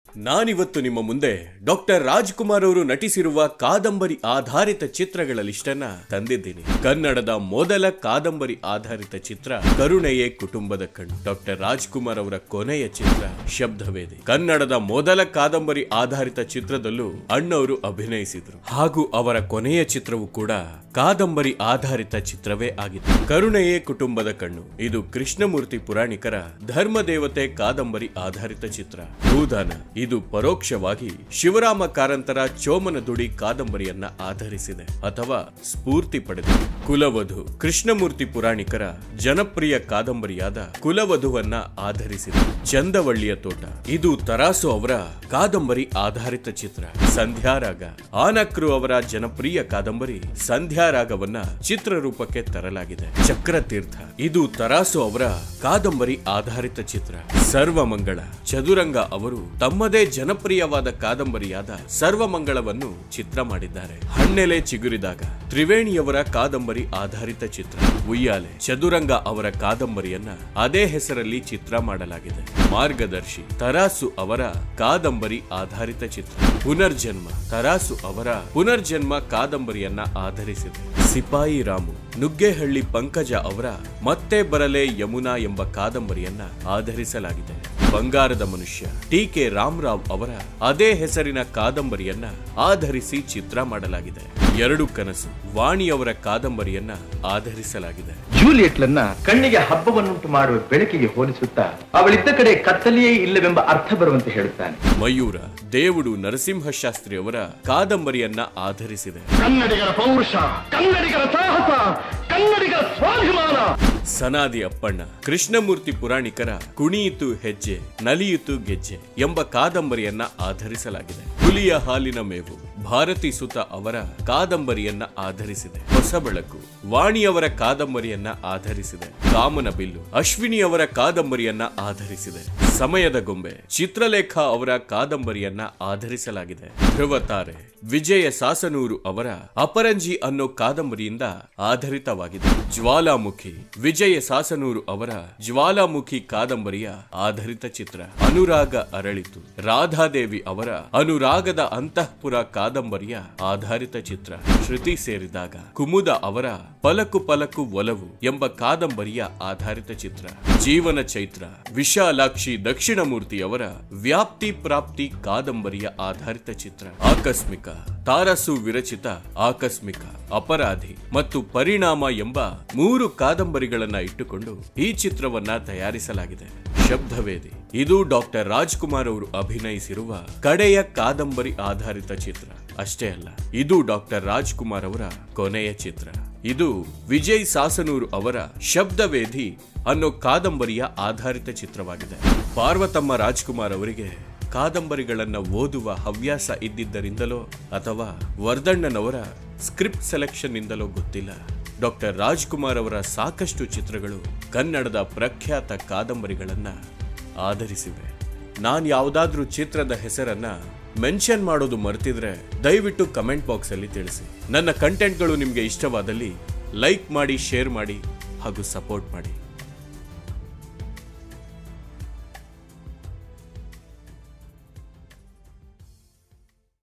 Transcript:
ನಾನಿವತ್ತು ನಿಮ್ಮ ಮುಂದೆ ಡಾಕ್ಟರ್ ರಾಜ್ಕುಮಾರ್ ಅವರು ನಟಿಸಿರುವ ಕಾದಂಬರಿ ಆಧಾರಿತ ಚಿತ್ರಗಳ ಲಿಸ್ಟನ್ನ ತಂದಿದ್ದೀನಿ ಕನ್ನಡದ ಮೊದಲ ಕಾದಂಬರಿ ಆಧಾರಿತ ಚಿತ್ರ ಕರುಣೆಯೇ ಕುಟುಂಬದ ಕಣ್ಣು ಡಾಕ್ಟರ್ ರಾಜ್ಕುಮಾರ್ ಅವರ ಕೊನೆಯ ಚಿತ್ರ ಶಬ್ದವೇದಿ ಕನ್ನಡದ ಮೊದಲ ಕಾದಂಬರಿ ಆಧಾರಿತ ಚಿತ್ರದಲ್ಲೂ ಅಣ್ಣವರು ಅಭಿನಯಿಸಿದ್ರು ಹಾಗೂ ಅವರ ಕೊನೆಯ ಚಿತ್ರವು ಕೂಡ ಕಾದಂಬರಿ ಆಧಾರಿತ ಚಿತ್ರವೇ ಆಗಿದೆ ಕರುಣೆಯೇ ಕುಟುಂಬದ ಕಣ್ಣು ಇದು ಕೃಷ್ಣಮೂರ್ತಿ ಪುರಾಣಿಕರ ಧರ್ಮದೇವತೆ ಕಾದಂಬರಿ ಆಧಾರಿತ ಚಿತ್ರ ಭೂದಾನ ಇದು ಪರೋಕ್ಷವಾಗಿ ಶಿವರಾಮ ಕಾರಂತರ ಚೋಮನ ದುಡಿ ಕಾದಂಬರಿಯನ್ನ ಆಧರಿಸಿದೆ ಅಥವಾ ಸ್ಫೂರ್ತಿ ಪಡೆದಿದೆ ಕುಲವಧು ಕೃಷ್ಣಮೂರ್ತಿ ಪುರಾಣಿಕರ ಜನಪ್ರಿಯ ಕಾದಂಬರಿಯಾದ ಕುಲವಧುವನ್ನ ಆಧರಿಸಿದೆ ಚಂದವಳ್ಳಿಯ ತೋಟ ಇದು ತರಾಸು ಅವರ ಕಾದಂಬರಿ ಆಧಾರಿತ ಚಿತ್ರ ಸಂಧ್ಯಾರಾಗ ಆನಕ್ರು ಅವರ ಜನಪ್ರಿಯ ಕಾದಂಬರಿ ಸಂಧ್ಯಾರಾಗವನ್ನ ಚಿತ್ರರೂಪಕ್ಕೆ ತರಲಾಗಿದೆ ಚಕ್ರತೀರ್ಥ ಇದು ತರಾಸು ಅವರ ಕಾದಂಬರಿ ಆಧಾರಿತ ಚಿತ್ರ ಸರ್ವಮಂಗಳ ಚದುರಂಗ ಅವರು ತಮ್ಮದೇ ಜನಪ್ರಿಯವಾದ ಕಾದಂಬರಿಯಾದ ಸರ್ವಮಂಗಳವನ್ನು ಚಿತ್ರ ಮಾಡಿದ್ದಾರೆ ಹಣ್ಣೆಲೆ ಚಿಗುರಿದಾಗ ತ್ರಿವೇಣಿಯವರ ಕಾದಂಬರಿ ಆಧಾರಿತ ಚಿತ್ರ ಉಯ್ಯಾಲೆ ಚದುರಂಗ ಅವರ ಕಾದಂಬರಿಯನ್ನ ಅದೇ ಹೆಸರಲ್ಲಿ ಚಿತ್ರ ಮಾಡಲಾಗಿದೆ ಮಾರ್ಗದರ್ಶಿ ತರಾಸು ಅವರ ಕಾದಂಬರಿ ಆಧಾರಿತ ಚಿತ್ರ ಪುನರ್ಜನ್ಮ ತರಾಸು ಅವರ ಪುನರ್ಜನ್ಮ ಕಾದಂಬರಿಯನ್ನ ಆಧರಿಸಿದೆ ಸಿಪಾಯಿ ರಾಮು ನುಗ್ಗೇಹಳ್ಳಿ ಪಂಕಜ ಅವರ ಮತ್ತೆ ಬರಲೇ ಯಮುನಾ ಎಂಬ ಕಾದಂಬರಿಯನ್ನ ಆಧರಿಸಲಾಗಿದೆ ಬಂಗಾರದ ಮನುಷ್ಯ ಟಿ ಕೆ ರಾಮರಾವ್ ಅವರ ಅದೇ ಹೆಸರಿನ ಕಾದಂಬರಿಯನ್ನ ಆಧರಿಸಿ ಚಿತ್ರ ಮಾಡಲಾಗಿದೆ ಎರಡು ಕನಸು ವಾಣಿಯವರ ಕಾದಂಬರಿಯನ್ನ ಆಧರಿಸಲಾಗಿದೆ ಜೂಲಿಯಟ್ಲನ್ನ ಕಣ್ಣಿಗೆ ಹಬ್ಬವನ್ನುಂಟು ಮಾಡುವ ಬೆಳಕಿಗೆ ಹೋಲಿಸುತ್ತಾ ಅವಳಿದ್ದ ಕಡೆ ಕತ್ತಲೆಯೇ ಇಲ್ಲವೆಂಬ ಅರ್ಥ ಬರುವಂತೆ ಹೇಳುತ್ತಾನೆ ಮಯೂರ ದೇವುಡು ನರಸಿಂಹಶಾಸ್ತ್ರಿ ಅವರ ಕಾದಂಬರಿಯನ್ನ ಆಧರಿಸಿದೆ ಕನ್ನಡಿಗರ ಪೌರುಷ ಕನ್ನಡಿಗರ ಸಾಹಸ ಕನ್ನಡಿಗರ ಸ್ವಾಭಿಮಾನ ಸನಾದಿ ಅಪ್ಪಣ್ಣ ಕೃಷ್ಣಮೂರ್ತಿ ಪುರಾಣಿಕರ ಕುಣಿಯಿತು ಹೆಜ್ಜೆ ನಲಿಯಿತು ಗೆಜ್ಜೆ ಎಂಬ ಕಾದಂಬರಿಯನ್ನ ಆಧರಿಸಲಾಗಿದೆ ಹುಲಿಯ ಹಾಲಿನ ಮೇವು ಭಾರತಿ ಸುತ ಅವರ ಕಾದಂಬರಿಯನ್ನ ಆಧರಿಸಿದೆ ಹೊಸ ಬೆಳಕು ವಾಣಿಯವರ ಕಾದಂಬರಿಯನ್ನ ಆಧರಿಸಿದೆ ಕಾಮನ ಬಿಲ್ಲು ಅಶ್ವಿನಿ ಅವರ ಕಾದಂಬರಿಯನ್ನ ಆಧರಿಸಿದೆ ಸಮಯದ ಗೊಂಬೆ ಚಿತ್ರಲೇಖ ಅವರ ಕಾದಂಬರಿಯನ್ನ ಆಧರಿಸಲಾಗಿದೆ ಧ್ರುವತಾರೆ ವಿಜಯ ಸಾಸನೂರು ಅವರ ಅಪರಂಜಿ ಅನ್ನೋ ಕಾದಂಬರಿಯಿಂದ ಆಧರಿತವಾಗಿದೆ ಜ್ವಾಲಾಮುಖಿ ವಿಜಯ ಸಾಸನೂರು ಅವರ ಜ್ವಾಲಾಮುಖಿ ಕಾದಂಬರಿಯ ಆಧರಿತ ಚಿತ್ರ ಅನುರಾಗ ಅರಳಿತು ರಾಧಾದೇವಿ ಅವರ ಅನುರಾಗದ ಅಂತಃಪುರ ಕಾದಂಬರಿಯ ಆಧಾರಿತ ಚಿತ್ರ ಶ್ರುತಿ ಸೇರಿದಾಗ ಕುಮುದ ಅವರ ಪಲಕು ಪಲಕು ಒಲವು ಎಂಬ ಕಾದಂಬರಿಯ ಆಧಾರಿತ ಚಿತ್ರ ಜೀವನ ಚೈತ್ರ ವಿಶಾಲಾಕ್ಷಿ ದಕ್ಷಿಣಮೂರ್ತಿ ಅವರ ವ್ಯಾಪ್ತಿ ಪ್ರಾಪ್ತಿ ಕಾದಂಬರಿಯ ಆಧಾರಿತ ಚಿತ್ರ ಆಕಸ್ಮಿಕ ತಾರಸು ವಿರಚಿತ ಆಕಸ್ಮಿಕ ಅಪರಾಧಿ ಮತ್ತು ಪರಿಣಾಮ ಎಂಬ ಮೂರು ಕಾದಂಬರಿಗಳನ್ನ ಇಟ್ಟುಕೊಂಡು ಈ ಚಿತ್ರವನ್ನ ತಯಾರಿಸಲಾಗಿದೆ ಶಬ್ದವೇದಿ ಇದು ಡಾಕ್ಟರ್ ರಾಜ್ಕುಮಾರ್ ಅವರು ಅಭಿನಯಿಸಿರುವ ಕಡೆಯ ಕಾದಂಬರಿ ಆಧಾರಿತ ಚಿತ್ರ ಅಷ್ಟೇ ಅಲ್ಲ ಇದು ಡಾಕ್ಟರ್ ರಾಜ್ಕುಮಾರ್ ಅವರ ಕೊನೆಯ ಚಿತ್ರ ಇದು ವಿಜಯ್ ಸಾಸನೂರು ಅವರ ಶಬ್ದವೇದಿ ಅನ್ನೋ ಕಾದಂಬರಿಯ ಆಧಾರಿತ ಚಿತ್ರವಾಗಿದೆ ಪಾರ್ವತಮ್ಮ ರಾಜ್ಕುಮಾರ್ ಅವರಿಗೆ ಕಾದಂಬರಿಗಳನ್ನ ಓದುವ ಹವ್ಯಾಸ ಇದ್ದಿದ್ದರಿಂದಲೋ ಅಥವಾ ವರ್ಧಣ್ಣನವರ ಸ್ಕ್ರಿಪ್ಟ್ ಸೆಲೆಕ್ಷನ್ ಇಂದಲೋ ಗೊತ್ತಿಲ್ಲ ಡಾಕ್ಟರ್ ರಾಜ್ಕುಮಾರ್ ಅವರ ಸಾಕಷ್ಟು ಚಿತ್ರಗಳು ಕನ್ನಡದ ಪ್ರಖ್ಯಾತ ಕಾದಂಬರಿಗಳನ್ನ ಆಧರಿಸಿವೆ ನಾನು ಯಾವುದಾದ್ರೂ ಚಿತ್ರದ ಹೆಸರನ್ನ ಮೆನ್ಷನ್ ಮಾಡೋದು ಮರ್ತಿದ್ರೆ ದಯವಿಟ್ಟು ಕಮೆಂಟ್ ಬಾಕ್ಸ್ ಅಲ್ಲಿ ತಿಳಿಸಿ ನನ್ನ ಕಂಟೆಂಟ್ಗಳು ನಿಮಗೆ ಇಷ್ಟವಾದಲ್ಲಿ ಲೈಕ್ ಮಾಡಿ ಶೇರ್ ಮಾಡಿ ಹಾಗೂ ಸಪೋರ್ಟ್ ಮಾಡಿ